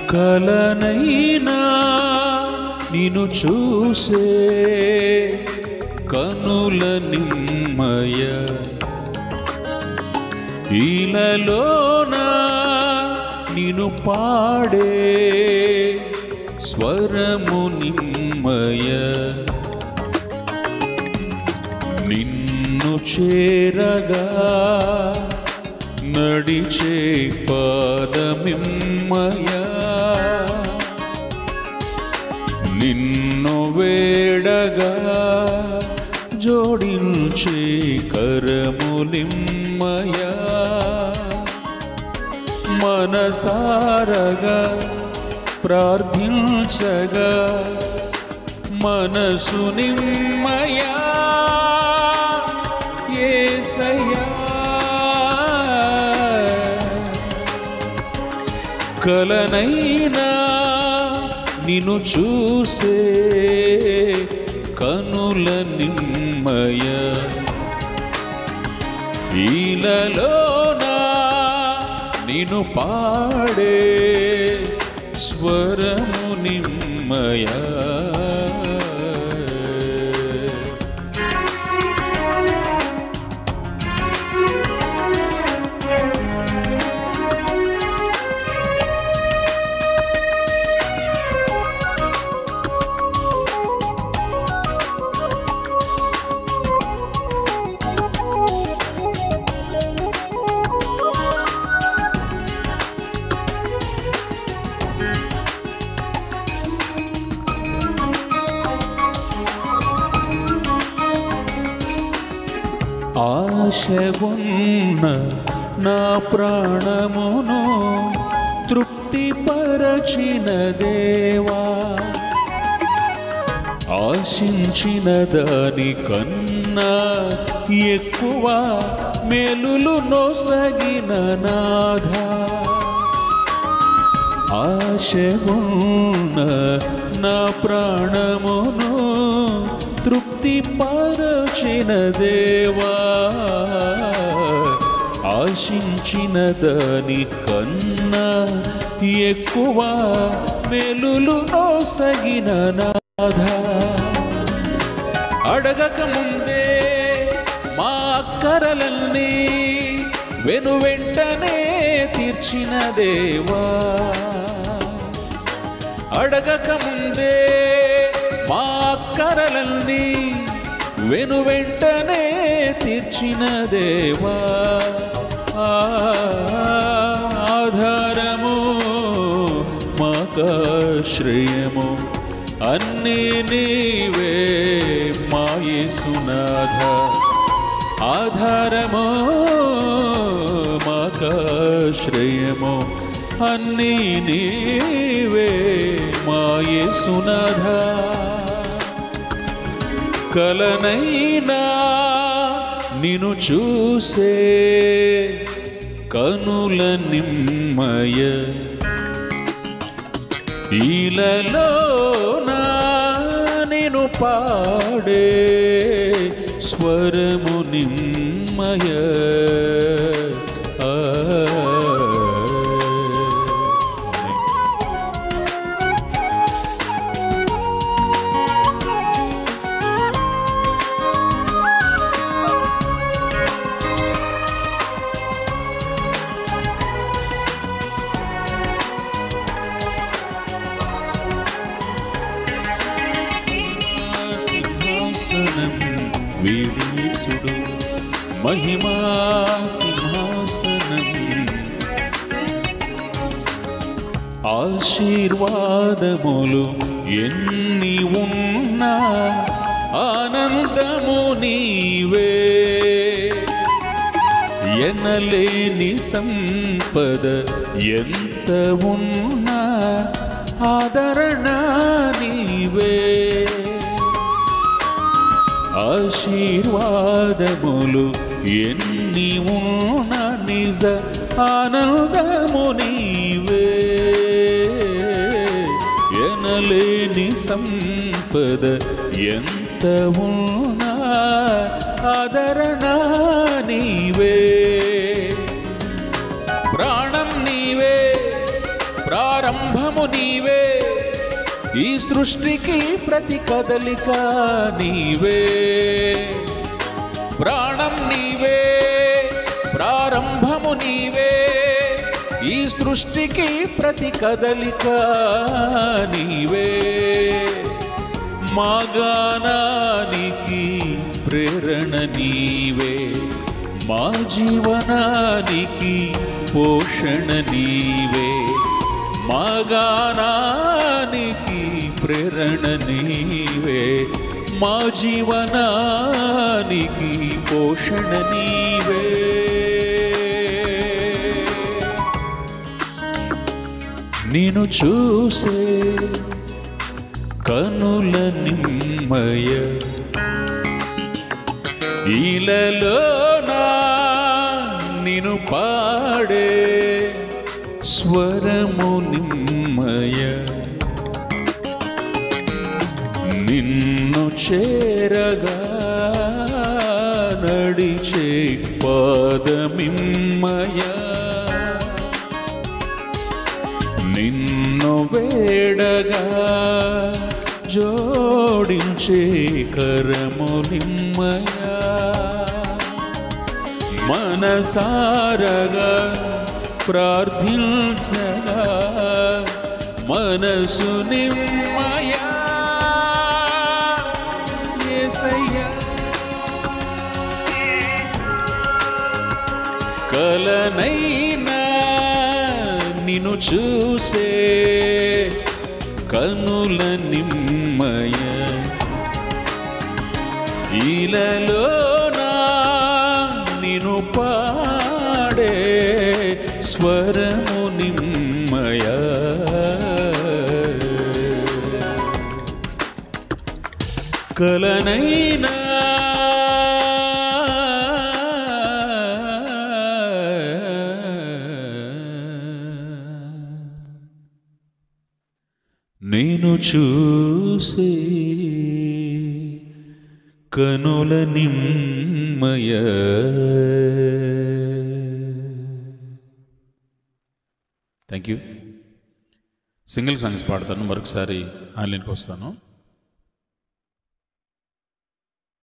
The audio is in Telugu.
కలనైనా నిన్ను చూసే కనుల నిమ్మయ ఈలలోన నిన్ను పాడే స్వరము నిమ్మయ నిన్ను చేరగా నడిచే పాదమిమ్మయ నిన్ను వేడగా జోడించే కరములిమ్మయ మనసారగా ప్రార్థించగా మనసు నిమ్మయా ఏసయ్యా కలనైనా నిన్ను చూసే కనుల నిమ్మయ ఈలలోనా నిన్ను పాడే స్వరము నిమ్మయ ఆశగున్న నా ప్రాణమును తృప్తిపరచిన దేవా ఆశించిన దాని కన్నా ఎక్కువ మేలులు నొసగిన నాథా ఆశగున్న నా ప్రాణమును తృప్తి పరచిన దేవా ఆశించిన దాని కన్నా ఎక్కువ మేలులు నోసగిన నాథ అడగక ముందే మా అక్కరలన్నీ వెను వెంటనే తీర్చిన దేవా అడగక ముందే మా అక్కరలన్నీ వెను వెంటనే తీర్చిన దేవా ఆ, ఆధారము మాకాశ్రయము అన్నీ నీవే మాయేసునాథ ఆధారము మాకాశ్రయము అన్నీ నీవే మాయేసునాథ కలనైనా నిన్ను చూసే కనుల నిమ్మయ ఈలలోనా నేను పాడే స్వరము నిమ్మయ ఆ. సింహాసనం వీడీసుడు మహిమా సింహాసనం ఆశీర్వాదములు ఎన్ని ఉన్నా ఆనందము నీవే ఎనలేని సంపద ఎంత ఉన్నా ఆదరణ నీవే ఆశీర్వాదములు ఎన్ని ఉన్న నిజ ఆనందము నీవే ఎనలేని సంపద ఎంత ఉన్నా ఆదరణ నీవే ప్రాణం నీవే ప్రారంభము సృష్టికి ప్రతి కదలిక నీవే ప్రాణం నీవే ప్రారంభము నీవే ఈ సృష్టికి ప్రతి కదలిక నీవే మా గానానికి ప్రేరణ నీవే మా జీవనానికి పోషణ నీవే మా గానానికి ప్రేరణ నీవే మా జీవనానికి పోషణ నీవే నేను చూసే కనుల నిమ్మయ ఈలలోనా నిన్ను పాడే స్వరము నిమ్మయ నిన్ను చేరగా నడిచే పాదమిమ్మయ నిన్ను వేడగా జోడించే కరములిమ్మయా మనసారగా ప్రార్థించగా మనసు నిమ్మయా యేసయ్యా కలనైనా నిన్ను చూసే కనుల నిమ్మయ ఈలలోనా నిన్ను పాడే స్వరము నిమ్మయ కలనైనా నేను చూసే కనుల నిమ్మయ థ్యాంక్ యూ సింగిల్ సాంగ్స్ పాడతాను మరొకసారి ఆన్లైన్కి వస్తాను